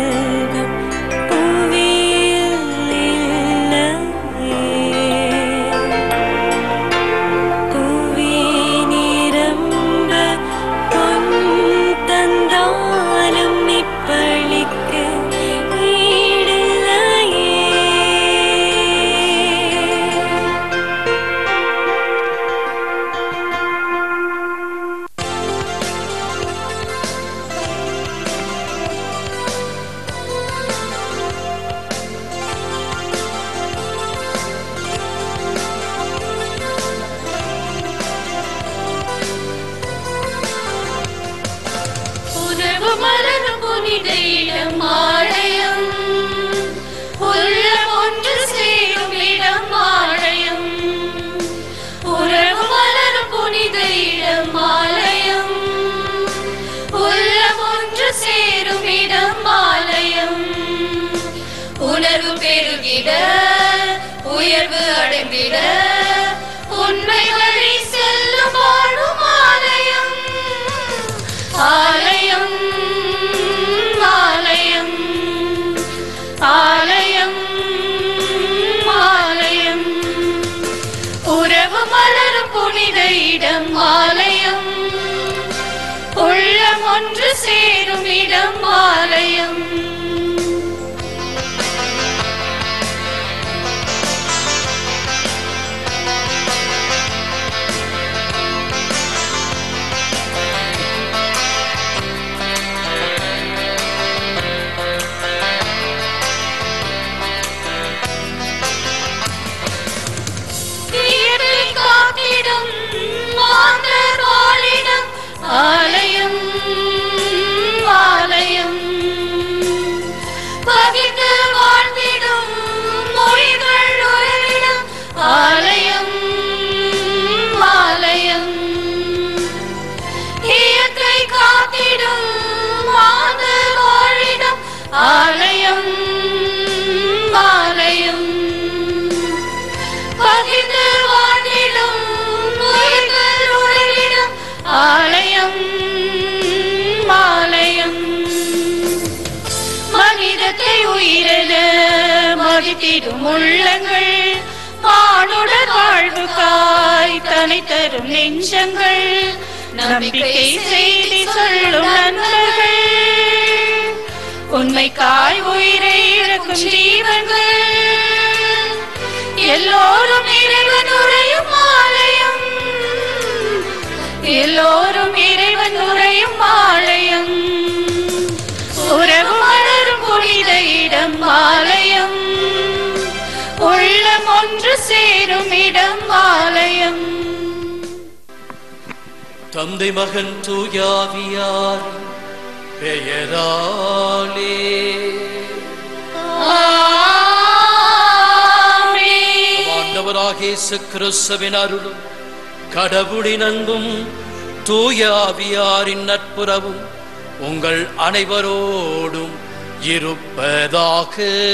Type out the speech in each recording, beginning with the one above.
செல்வம் புவியில் இல்லையே. புவி நிரம்ப பொன் தந்தாலும் இப்பளிக்கு ஈடில்லையே உணவு மலரும் புனித இடம் ஆலயம் உள்ளம் ஒன்று சேரும் இடம் ஆலயம் உறவு மலரும் புனித இடம் ஆலயம் உள்ளம் ஒன்று சேரும் இடம் ஆலயம் உணர்வு பெருகிட உயர்வு அடைந்திட உண்மை வழி செல்லும் வாழும் ஆலயம் ஆலயம் ஆலயம் ஆலயம் ஆலயம் உறவு மலரும் புனித இடம் ஆலயம் உள்ளம் ஒன்று சேரும் இடம் ஆலயம் தீயதை காத்திடும் மாந்தர் வாழிடம் ஆலயம் ஆலயம் பகிர்ந்து வாழ்ந்திடும் மொழிகள் உறவிடம் ஆலயம் ஆலயம் இயற்கை காத்திடும் மாந்தர் வாழிடம் ஆலயம் ஆலயம் பகிர்ந்து வாழ்ந்திடும் உயிர்கள் உறவிடம் ஆலயம் ஆலயம் மனிதத்தை உயிரென மதித்திடும் உள்ளங்கள் மானுடர் வாழ்வுக்காய் தனி தரும் நெஞ்சங்கள் நம்பிக்கை செய்தி சொல்லும் நண்பர்கள் உண்மைக்காய் உயிரை இழக்கும் ஜீவன்கள் எல்லோரும் இறைவன் உரையும் ஆலயம் எல்லோரும் இறைவன் உரையும் ஆலயம் உறவு மலரும் புனித இடம் ஆலயம் உள்ளம் ஒன்று சேரும் இடம் ஆலயம் தந்தை மகன் தூயாவியார் பெயராலே ஆமென். ஆண்டவராக இயேசு கிறிஸ்துவின் அருளும் கடவுளின் அன்பும் தூயாவியாரின் நட்புறவும் உங்கள் அனைவரோடும் இருப்பதாக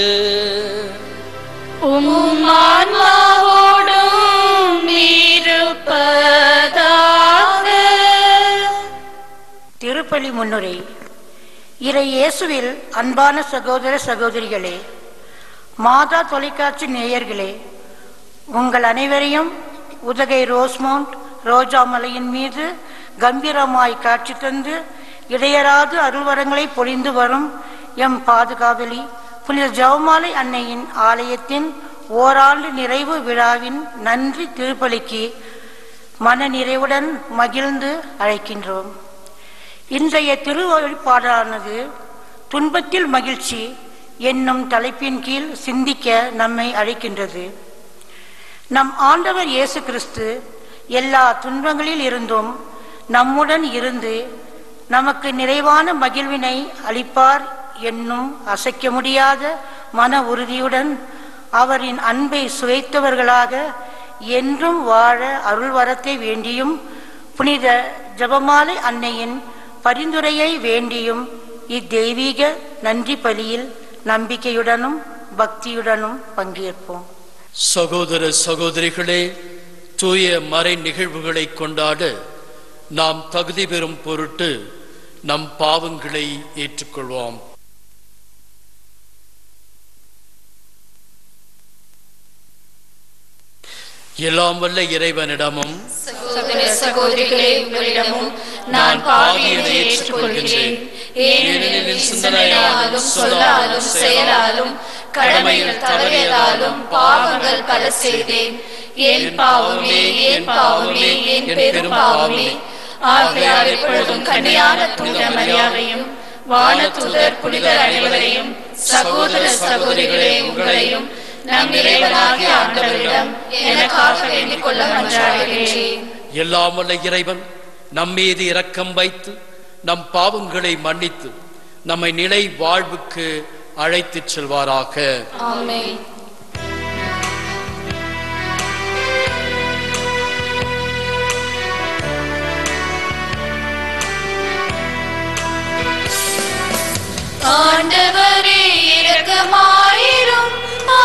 உம் ஆன்மாவோடும் இருப்பதாக திருப்பலி முன்னுரை இறை இயேசுவில் அன்பான சகோதர சகோதரிகளே மாதா தொலைக்காட்சி நேயர்களே உங்கள் அனைவரையும் உதகை ரோஸ்மவுண்ட் ரோஜா மலையின் மீது கம்பீரமாய் காட்சி தந்து இடையராது அருள்வரங்களை பொழிந்து வரும் எம் பாதுகாவலி புனித ஜெவமாலை அன்னையின் ஆலயத்தின் ஓராண்டு நிறைவு விழாவின் நன்றி திருப்பலிக்கு மன நிறைவுடன் மகிழ்ந்து அழைக்கின்றோம் இன்றைய திருவழிப்பாடானது துன்பத்தில் மகிழ்ச்சி என்னும் தலைப்பின் கீழ் சிந்திக்க நம்மை அழைக்கின்றது நம் ஆண்டவர் இயேசு கிறிஸ்து எல்லா துன்பங்களில் இருந்தும் நம்முடன் இருந்து நமக்கு நிறைவான மகிழ்வினை அளிப்பார் என்னும் அசைக்க முடியாத மன உறுதியுடன் அவரின் அன்பை சுவைத்தவர்களாக என்றும் வாழ அருள்வரத்தை வேண்டியும் புனித ஜெபமாலை அன்னையின் பரிந்துரையை வேண்டியும் இத்தெய்வீக நன்றி பலியில் நம்பிக்கையுடனும் பக்தியுடனும் பங்கேற்போம் சகோதர சகோதரிகளே தூய மறை நிகழ்வுகளை கொண்டாட நாம் தகுதி பெறும் பொருட்டு நம் பாவங்களை ஏற்றுக்கொள்வோம் எல்லாம் வல்ல இறைவனிடமும் சகோதர சகோதரிகளே உங்களிடமும் நான் பாவியதை ஏற்றுக்கொள்கிறேன் ஏனெனில் என் சிந்தனையாலும் சொல்லாலும் செயலாலும் கடமையில் தவறியதாலும் பாவங்கள் பல செய்தேன் என் பாவமே என் பாவமே என் பெரும் பாவமே ஆகையால் எப்பொழுதும் கன்னியான தூய மரியாதையும் வானதூதர் புனிதர் அனைவரையும் சகோதர சகோதரிகளே உங்களையும் நம் இறைவனாகிய ஆண்டவரிடம் எனக்காக வேண்டிக் கொள்ள மன்றாடுகிறேன் எல்லாம் வல்ல இறைவன் நம் மீது இரக்கம் வைத்து நம் பாவங்களை மன்னித்து நம்மை நிலை வாழ்வுக்கு அழைத்துச் செல்வாராக ஆமென் ஆண்டவரே இரக்கமாயிரும் ஆ,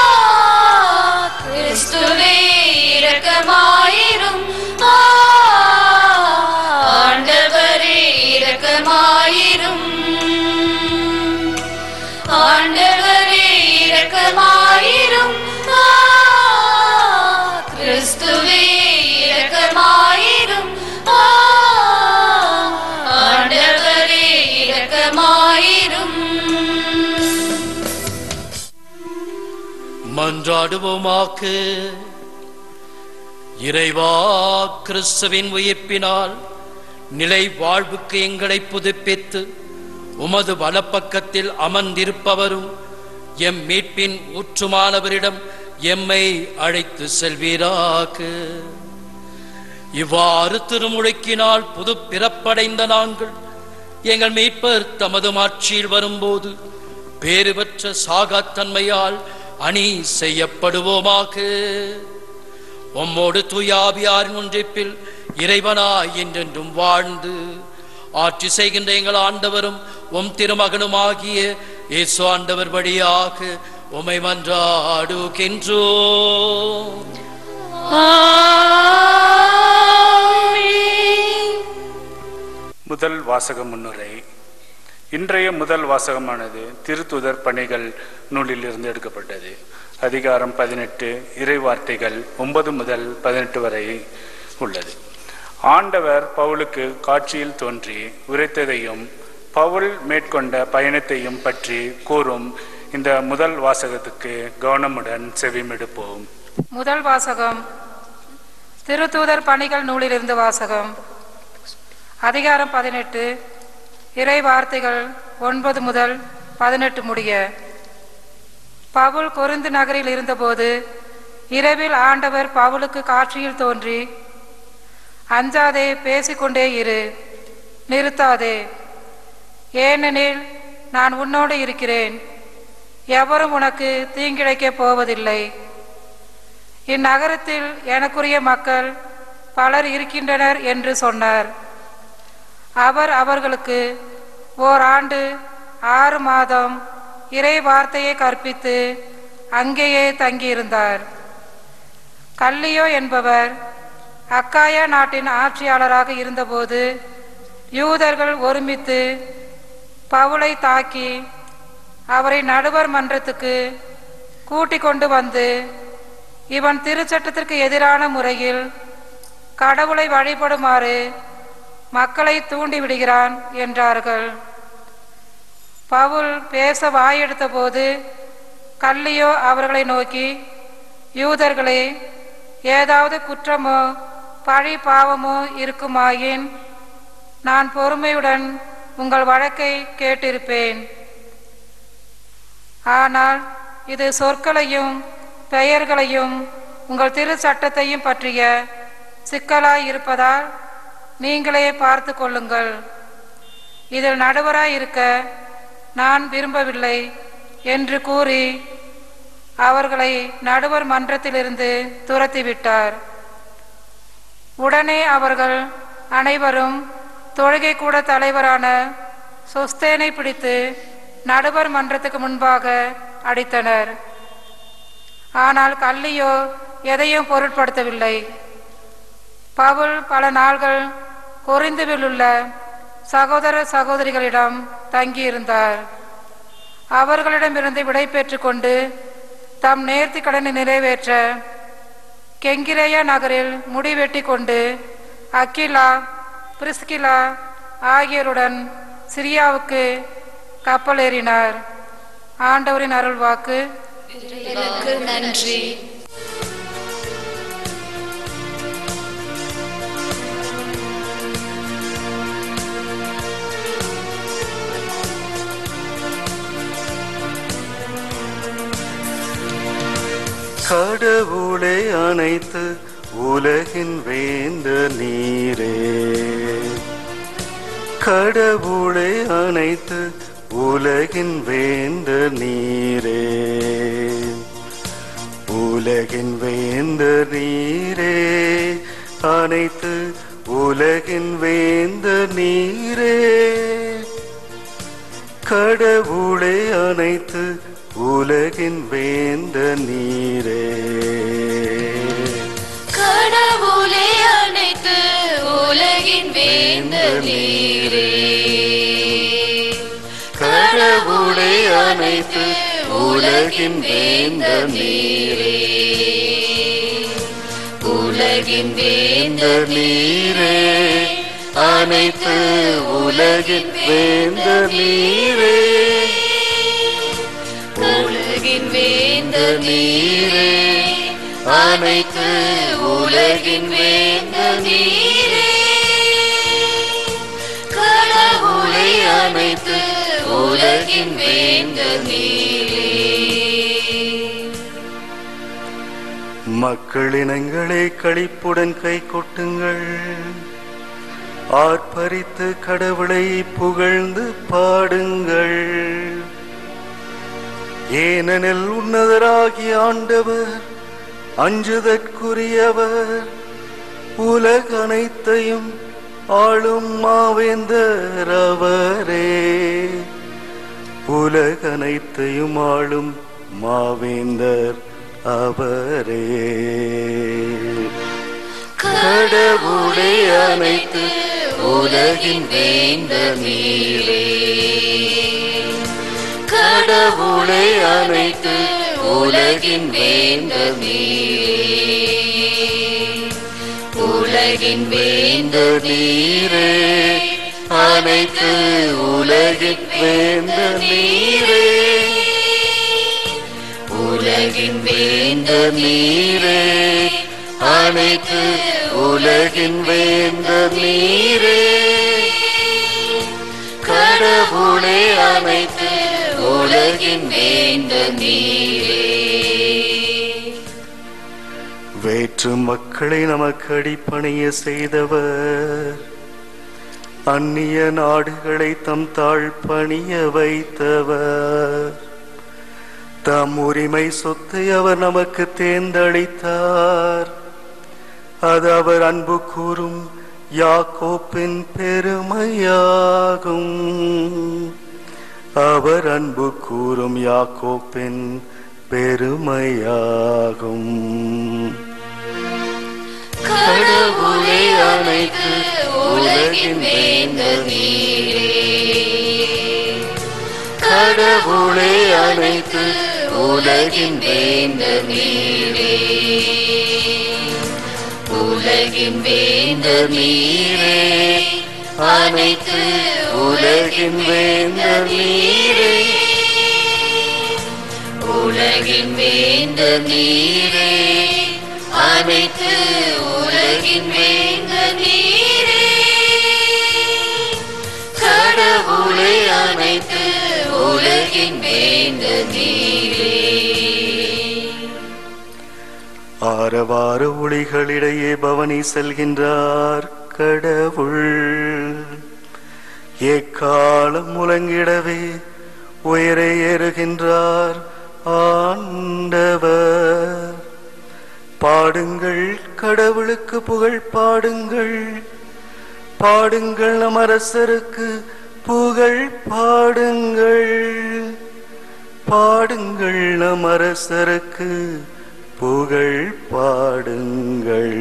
கிறிஸ்துவே இரக்கமாயிரும் ஆ, ஆண்டவரே இரக்கமாயிரும் ஆண்டவரே இரக்கமாயிரும் ஆ, கிறிஸ்துவே இரக்கமாயிரும் ஆ, ஆண்டவரே இரக்கமாயிரும் மன்றாடுவோமாக்கு இறைவா கிறிஸ்துவின் உயிர்ப்பினால் நிலை வாழ்வுக்கு எங்களை புதுப்பித்து உமது வலப்பக்கத்தில் அமர்ந்திருப்பவரும் எம் மீட்பின் ஊற்றுமானவரிடம் எம்மை அழைத்து செல்வீராக இவ்வாறு திருமுழுக்கினால் புது பிறப்படைந்த நாங்கள் எங்கள் மீட்பர் தமது மாட்சியில் வரும்போது பேறு பெற்ற சாகாத்தன்மையால் அணி செய்யப்படுவோமாக உம்மோடு தூயாவியாரின் ஒன்றிப்பில் இறைவனாய் என்றென்றும் வாழ்ந்து ஆட்சி செய்கின்ற எங்கள் ஆண்டவரும் உம் திருமகனுமாகிய இயேசு ஆண்டவர் வழியாக உமை மன்றாடுகின்றோ முதல் வாசக முன்னுரை இன்றைய முதல் வாசகமானது திருத்துதர் பணிகள் நூலிலிருந்து எடுக்கப்பட்டது அதிகாரம் பதினெட்டு இறை வார்த்தைகள் ஒன்பது முதல் பதினெட்டு வரை உள்ளது ஆண்டவர் பவுலுக்கு காட்சியில் தோன்றி உரைத்ததையும் பவுல் மேற்கொண்ட பயணத்தையும் பற்றி கூறும் இந்த முதல் வாசகத்துக்கு கவனமுடன் செவிமெடுப்போம் முதல் வாசகம் திருத்தூதர் பணிகள் நூலிலிருந்து வாசகம் அதிகாரம் பதினெட்டு இறை வார்த்தைகள் ஒன்பது முதல் பதினெட்டு முடிய பவுல் கொரிந்து நகரில் இருந்தபோது இரவில் ஆண்டவர் பவுலுக்கு காட்சியில் தோன்றி அஞ்சாதே பேசிக்கொண்டே இரு நிறுத்தாதே ஏனெனில் நான் உன்னோடு இருக்கிறேன் எவரும் உனக்கு தீங்கிழைக்கப் போவதில்லை இந்நகரத்தில் எனக்குரிய மக்கள் பலர் இருக்கின்றனர் என்று சொன்னார் அவர் அவர்களுக்கு ஓராண்டு ஆறு மாதம் இறை வார்த்தையை கற்பித்து அங்கேயே தங்கியிருந்தார் கல்லியோ என்பவர் அக்காயா நாட்டின் ஆட்சியாளராக இருந்தபோது யூதர்கள் ஒருமித்து பவுலை தாக்கி அவரை நடுவர் மன்றத்துக்கு கூட்டிக் கொண்டு வந்து இவன் திருச்சட்டத்திற்கு எதிரான முறையில் கடவுளை வழிபடுமாறு மக்களை தூண்டி விடுகிறான் என்றார்கள் பவுல் பேச வாயெடுத்த போது கல்லியோ அவர்களை நோக்கி யூதர்களே ஏதாவது குற்றமோ பழி பாவமோ இருக்குமாயின் நான் பொறுமையுடன் உங்கள் வழக்கை கேட்டிருப்பேன் ஆனால் இது சொற்களையும் பெயர்களையும் உங்கள் திரு சட்டத்தையும் பற்றிய சிக்கலாய் இருப்பதால் நீங்களே பார்த்து கொள்ளுங்கள் இதில் நடுவராய் இருக்க நான் விரும்பவில்லை என்று கூறி அவர்களை நடுவர் மன்றத்திலிருந்து துரத்திவிட்டார் உடனே அவர்கள் அனைவரும் தொழுகை கூட தலைவரான சொஸ்தேனை பிடித்து நடுவர் மன்றத்துக்கு முன்பாக அடித்தனர் ஆனால் கல்லியோ எதையும் பொருட்படுத்தவில்லை பவுல் பல நாள்கள் கொரிந்துவில் உள்ள சகோதர சகோதரிகளிடம் தங்கியிருந்தார் அவர்களிடமிருந்து விடை பெற்றுக் கொண்டு தம் நேர்த்தி கடனை நிறைவேற்ற கெங்கிரேய நகரில் முடிவெட்டி கொண்டு அக்கிலா பிரிஸ்கிலா ஆகியோருடன் சிரியாவுக்கு கப்பலேறினார் ஆண்டவரின் அருள்வாக்கு இறைவனுக்கு நன்றி கடவுளே அனைத்து உலகின் வேந்த நீரே கடவுளே அனைத்து உலகின் வேந்த நீரே உலகின் வேந்த நீரே அனைத்து உலகின் வேந்த நீரே கடவுளே அனைத்து உலகின் வேந்த நீரே கடவுளே அனைத்து உலகின் வேந்த நீரே கடவுளே அனைத்து உலகின் வேந்த நீரே உலகின் வேந்த நீரே அனைத்து உலகின் வேந்த நீரே உலகின் வேந்த நீரே அனைத்து உலகின் வேந்த நீரே கடவுளே அனைத்து உலகின் வேந்த நீரே மக்களினங்களே களிப்புடன் கை கொட்டுங்கள் ஆர்ப்பரித்து கடவுளை புகழ்ந்து பாடுங்கள் ஏனெனில் உன்னதராகிய ஆண்டவர் அஞ்சுதற்குரியவர் உலக அனைத்தையும் ஆளும் மாவேந்தர் அவரே உலக அனைத்தையும் ஆளும் மாவேந்தர் அவரே கடவுளே அனைத்து உலகின் வேந்த நீரே கடவுளே அனைத்து உலகின் வேந்த நீரே உலகின் வேந்த நீரே அனைத்து உலகின் வேந்த நீரே உலகின் வேந்த நீரே அனைத்து உலகின் வேந்த நீரே கடவுளே அனைத்து உலகின் வேந்த நீரே வேற்று மக்களை நமக்கு அடிப்பணிய செய்தவர் அந்நிய நாடுகளை தம் தாழ் பணிய வைத்தவர் தம் உரிமை சொத்தை அவர் நமக்கு தேர்ந்தளித்தார் அது அவர் அன்பு கூறும் யாக்கோப்பின் பெருமையாகும் அவர் அன்பு கூறும் யாக்கோப்பின் பெருமையாகும் கடவுளே அனைத்து உலகின் வேந்த நீரே கடவுளே அனைத்து உலகின் வேந்த நீரே உலகின் வேந்த நீரே அனைத்து உலகின் வேந்த நீரே உலகின் வேந்த நீரே அனைத்து உலகின் வேந்த நீரே கடவுளே அனைத்து உலகின் வேந்த நீரே ஆரவார ஒளிகளிடையே பவனி செல்கின்றார் கடவுள் எக்காலம் முழங்கிடவே உயரே ஏறுகின்றார் ஆண்டவர் பாடுங்கள் கடவுளுக்கு புகழ் பாடுங்கள் பாடுங்கள் நம் அரசருக்கு புகழ் பாடுங்கள் பாடுங்கள் நம் அரசருக்கு புகழ் பாடுங்கள்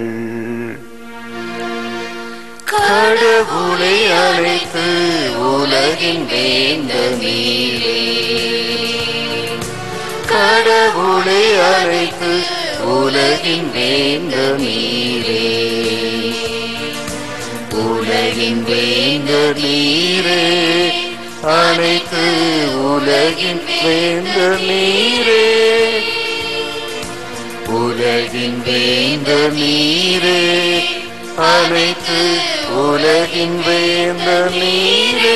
கடவுளை அழைத்து உலகின் வேந்த நீரே கடவுளை அழைத்து உலகின் வேந்த நீரே உலகின் வேந்த நீரே அனைத்து உலகின் வேந்த நீரே உலகின் வேந்த நீரே அனைத்து உலகின் வேந்த நீரே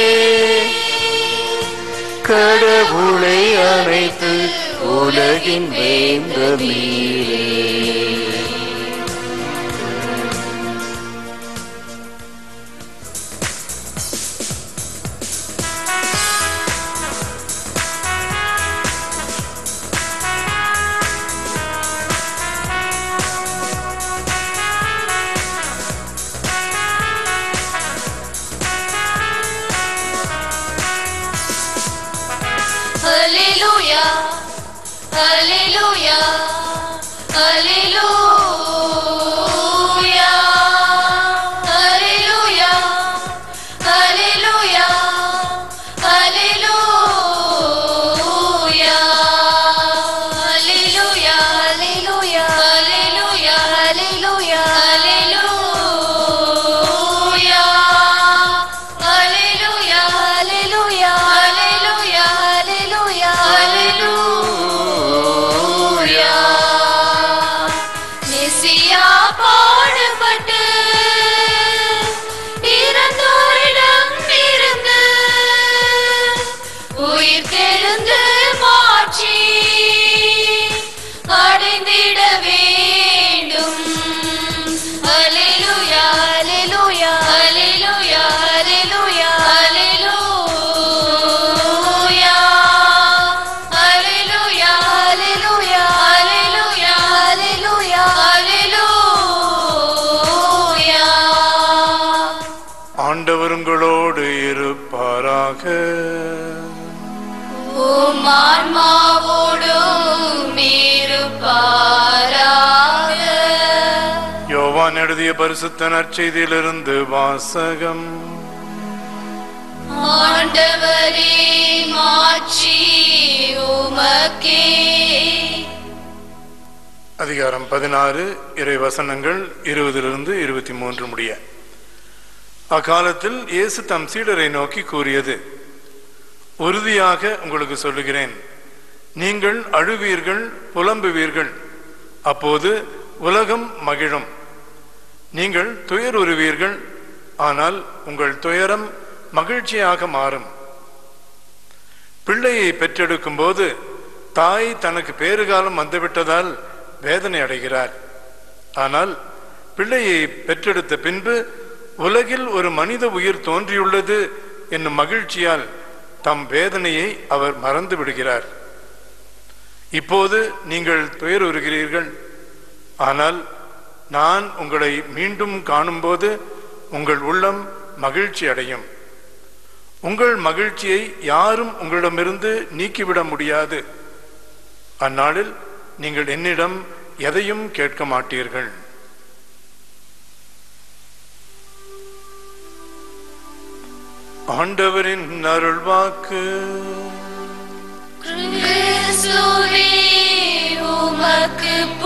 கடவுளை அனைத்து உலகின் வேந்த நீரே Hallelujah. Hallelujah. Hallelujah. Hallelujah. Hallelujah. Hallelujah. Hallelujah. Hallelujah. Hallelujah. Hallelujah. Hallelujah. Hallelujah. Hallelujah. Hallelujah. Hallelujah. Hallelujah. மெசியா பாடுபட்டு இறந்தோரிடம் இருந்து உயிர் தெழுந்து மாற்றி அடைந்திட வேண்டும் அல்லேலூயா அல்லேலூயா அல்லேலூயா அல்லேலூயா அல்லேலூயா அல்லேலூயா அல்லேலூயா அல்லேலூயா அல்லேலூயா அல்லேலூயா ஆண்டவர் உங்களோடு இருப்பாராக உம் ஆன்மாவோடும் இருப்பாராக யோவான் எழுதிய பரிசுத்த நற்செய்தியிலிருந்து வாசகம் ஆண்டவரே மாட்சி உமக்கே அதிகாரம் பதினாறு இறை வசனங்கள் இருபதிலிருந்து இருபத்தி மூன்று முடிய அக்காலத்தில் இயேசு தம் சீடரை நோக்கி கூறியது உறுதியாக உங்களுக்கு சொல்லுகிறேன் நீங்கள் அழுவீர்கள் புலம்புவீர்கள் அப்போது உலகம் மகிழும் நீங்கள் துயருறுவீர்கள் ஆனால் உங்கள் துயரம் மகிழ்ச்சியாக மாறும் பிள்ளையை பெற்றெடுக்கும் போது தாய் தனக்கு பேறுகாலம் வந்துவிட்டதால் வேதனை அடைகிறார் ஆனால் பிள்ளையை பெற்றெடுத்த பின்பு உலகில் ஒரு மனித உயிர் தோன்றியுள்ளது என்னும் மகிழ்ச்சியால் தம் வேதனையை அவர் மறந்து விடுகிறார் இப்போது நீங்கள் துயருறுகிறீர்கள் ஆனால் நான் உங்களை மீண்டும் காணும்போது உங்கள் உள்ளம் மகிழ்ச்சி அடையும் உங்கள் மகிழ்ச்சியை யாரும் உங்களிடமிருந்து நீக்கிவிட முடியாது அந்நாளில் நீங்கள் என்னிடம் எதையும் கேட்க மாட்டீர்கள் ஆண்டவரின் அருள்வாக்கு கிறிஸ்துவே உமக்கு